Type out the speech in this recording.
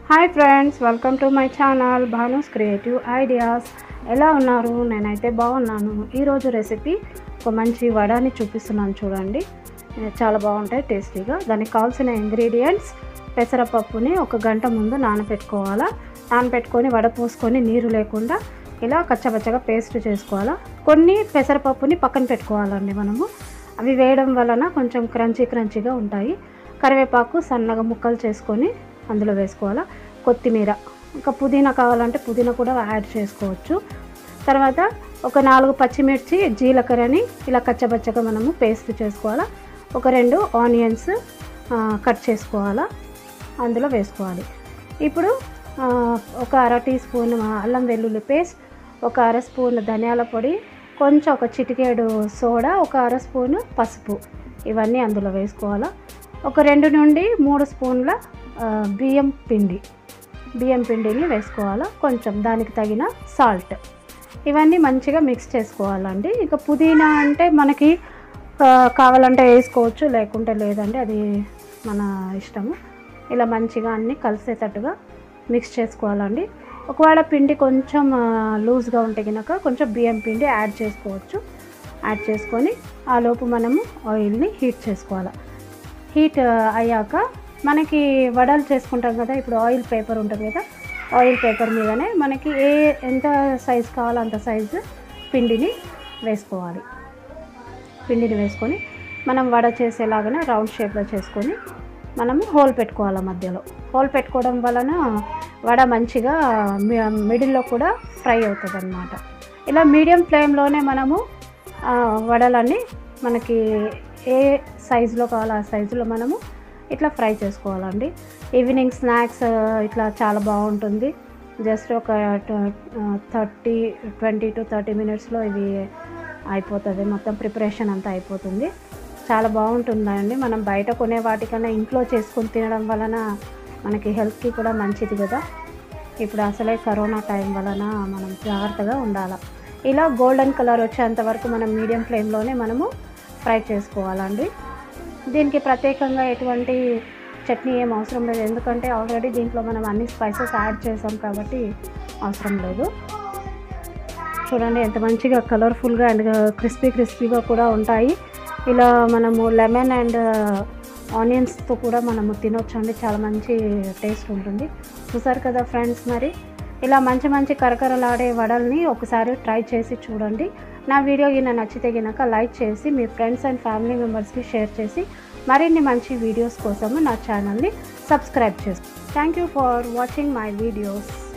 hi friends welcome to my channel Bhanu's creative ideas ఎలా ఉన్నారు నేనైతే బాగున్నాను ఈరోజు రెసిపీ ఒక మంచి వడాని చూపిస్తున్నాను చూడండి ఏ, చాలా బాగుంటాయి టేస్టీగా దానికి కావాల్సిన ఇంగ్రీడియంట్స్ పెసరపప్పుని ఒక గంట ముందు నానబెట్టుకోవాలా నానబెట్టుకొని వడ పోసుకొని నీరు లేకుండా ఇలా కచ్చపచ్చగా పేస్ట్ చేసుకోవాలా కొన్ని పెసరపప్పుని పక్కన పెట్టుకోవాలండి మనము అవి వేయడం వలన కొంచెం క్రంచీ క్రంచీగా ఉంటాయి కరివేపాకు సన్నగా ముక్కలు చేసుకొని అందులో వేసుకోవాలా కొత్తిమీర ఇంకా పుదీనా కావాలంటే పుదీనా కూడా యాడ్ చేసుకోవచ్చు తర్వాత ఒక నాలుగు పచ్చిమిర్చి జీలకర్రని ఇలా కచ్చబచ్చగా మనము పేస్ట్ చేసుకోవాలా ఒక రెండు ఆనియన్స్ కట్ చేసుకోవాలా అందులో వేసుకోవాలి ఇప్పుడు ఆ, ఒక అర టీ స్పూన్ అల్లం వెల్లుల్లి పేస్ట్ ఒక అర స్పూన్ ధనియాల పొడి కొంచెం ఒక చిటికేడు సోడా ఒక అర స్పూన్ పసుపు ఇవన్నీ అందులో వేసుకోవాలా ఒక రెండు నుండి మూడు స్పూన్ల ఆ, బియ్యం పిండి బియ్యం పిండిని వేసుకోవాలా కొంచెం దానికి తగిన సాల్ట్ ఇవన్నీ మంచిగా మిక్స్ చేసుకోవాలండి ఇక పుదీనా అంటే మనకి ఆ, కావాలంటే వేసుకోవచ్చు లేకుంటే లేదండి అది మన ఇష్టము ఇలా మంచిగా అన్నీ కలిసేటట్టుగా మిక్స్ చేసుకోవాలండి ఒకవేళ పిండి కొంచెం లూజ్గా ఉంటే కనుక కొంచెం బియ్యం పిండి యాడ్ చేసుకోవచ్చు యాడ్ చేసుకొని ఆ లోపు మనము ఆయిల్ని హీట్ చేసుకోవాలి హీట్ అయ్యాక మనకి వడలు చేసుకుంటాం కదా ఇప్పుడు ఆయిల్ పేపర్ ఉంటుంది కదా ఆయిల్ పేపర్ మీదనే మనకి ఏ ఎంత సైజు కావాలో అంత సైజు పిండిని వేసుకోవాలి పిండిని వేసుకొని మనం వడ చేసేలాగానే రౌండ్ షేప్లో చేసుకొని మనము హోల్ పెట్టుకోవాలి మధ్యలో హోల్ పెట్టుకోవడం వలన వడ మంచిగా మి- మిడిల్లో కూడా ఫ్రై అవుతుంది అనమాట ఇలా మీడియం ఫ్లేమ్లోనే మనము ఆ, వడలన్నీ మనకి ఏ సైజులో కావాలో ఆ సైజులో మనము ఇట్లా ఫ్రై చేసుకోవాలండి ఈవినింగ్ స్నాక్స్ ఇట్లా చాలా బాగుంటుంది జస్ట్ ఒక థర్టీ ట్వంటీ టు థర్టీ మినిట్స్లో ఇవి అయిపోతుంది మొత్తం ప్రిపరేషన్ అంతా అయిపోతుంది చాలా బాగుంటుందండి మనం బయట కొనే వాటికన్నా ఇంట్లో చేసుకొని తినడం వలన మనకి హెల్త్కి కూడా మంచిది కదా ఇప్పుడు అసలే కరోనా టైం వలన మనం జాగ్రత్తగా ఉండాలి ఇలా గోల్డెన్ కలర్ వచ్చేంత వరకు మనం మీడియం ఫ్లేమ్లోనే మనము ఫ్రై చేసుకోవాలండి దీనికి ప్రత్యేకంగా ఎటువంటి చట్నీ ఏం అవసరం లేదు ఎందుకంటే ఆల్రెడీ దీంట్లో మనం అన్ని స్పైసెస్ యాడ్ చేసాం కాబట్టి అవసరం లేదు చూడండి ఎంత మంచిగా కలర్ఫుల్గా అండ్ క్రిస్పీ క్రిస్పీగా కూడా ఉంటాయి ఇలా మనము లెమన్ అండ్ ఆనియన్స్తో కూడా మనము తినొచ్చండి చాలా మంచి టేస్ట్ ఉంటుంది చూసారు కదా ఫ్రెండ్స్ మరి ఇలా మంచి మంచి కరకరలాడే వడల్ని ఒకసారి ట్రై చేసి చూడండి నా వీడియో గిన నచ్చితే గినక లైక్ చేసి మీ ఫ్రెండ్స్ అండ్ ఫ్యామిలీ మెంబర్స్కి షేర్ చేసి మరిన్ని మంచి వీడియోస్ కోసము నా ఛానల్ని సబ్స్క్రైబ్ చేసుకోండి thank you for watching my videos